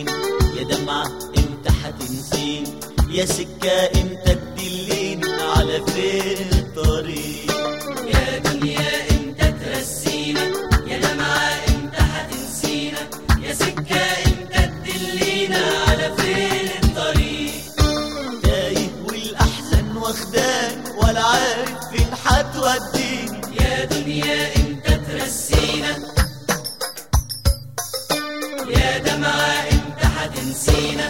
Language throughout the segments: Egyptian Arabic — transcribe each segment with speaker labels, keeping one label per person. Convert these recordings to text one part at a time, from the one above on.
Speaker 1: ترسيني يا دمعة امتى هتنسيني يا سكة امتى تدليني على فين الطريق
Speaker 2: يا دنيا امتى ترسينا يا دمعة امتى هتنسينا يا سكة امتى تدلينا على فين الطريق
Speaker 1: تايه والاحزان واخداني ولا عارف فين هتوديني
Speaker 2: يا دنيا امتى ترسينا يا دمعة امتى هتنسينا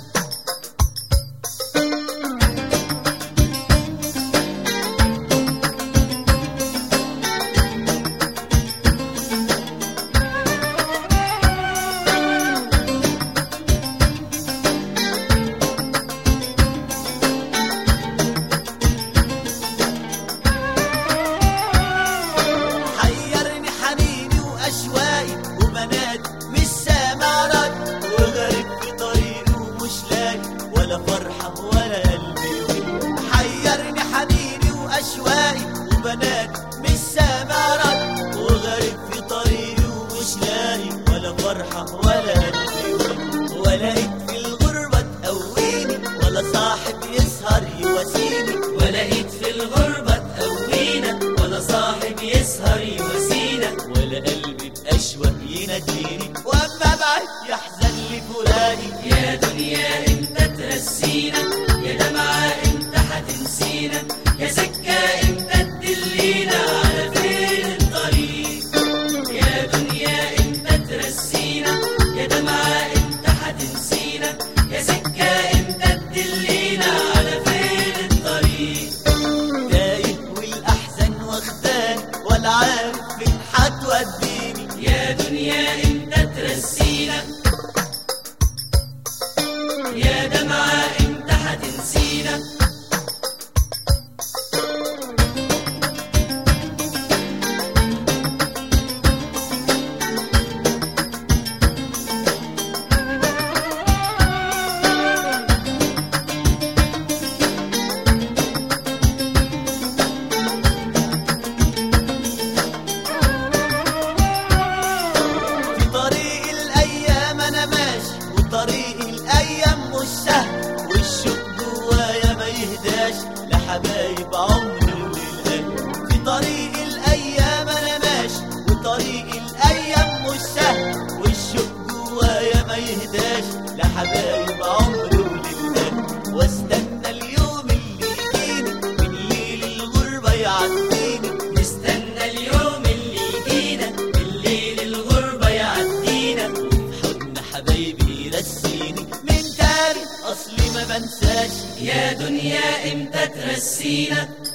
Speaker 1: حيرني حنيني واشواقي وبنات مش سامع رد وغريب في طريقي ومش لاقي ولا فرحة ولا قلبي يقول. حيرني حنيني واشواقي وبنات مش سامع رد وغريب في طريقي ومش لاقي ولا فرحة ولا قلبي يقول. ولا لقيت في الغربة تقويني ولا صاحب يسهر يواسيني
Speaker 2: ولقيت في الغربة تقوينا ولا صاحب يسهر يواسينا
Speaker 1: ولا قلبي بأشواق يناديني واما ابعد يحزن لي فراقي
Speaker 2: يا دنيا امتى ترسينا يا دمعة امتى هتنسينا يا سكة امتى تدلينا على فين الطريق يا دنيا امتى ترسينا يا دمعة امتى هتنسينا يا سكة امتى تدلينا على فين الطريق
Speaker 1: تايه والاحزان واخداني ولا عارف فين هتوديني
Speaker 2: يا دنيا امتى ترسينا يا دمعة امتى هتنسينا
Speaker 1: في طريق الايام انا ماشي وطريق الايام مش سهل والشوق جوايا ما يهداش لحبايب عمري وللقلب في طريق الايام انا ماشي وطريق الايام مش سهل والشوق جوايا ما يهداش لحبايب عمري وللقلب واستنى اليوم اللي يجيني من ليل الغربه يعديني
Speaker 2: نستنى اليوم اللي يجينا الليل الغربة يعدينا
Speaker 1: حضن حبايبي يرسيني من تاني اصلي ما بنساش
Speaker 2: يا دنيا امتى ترسينا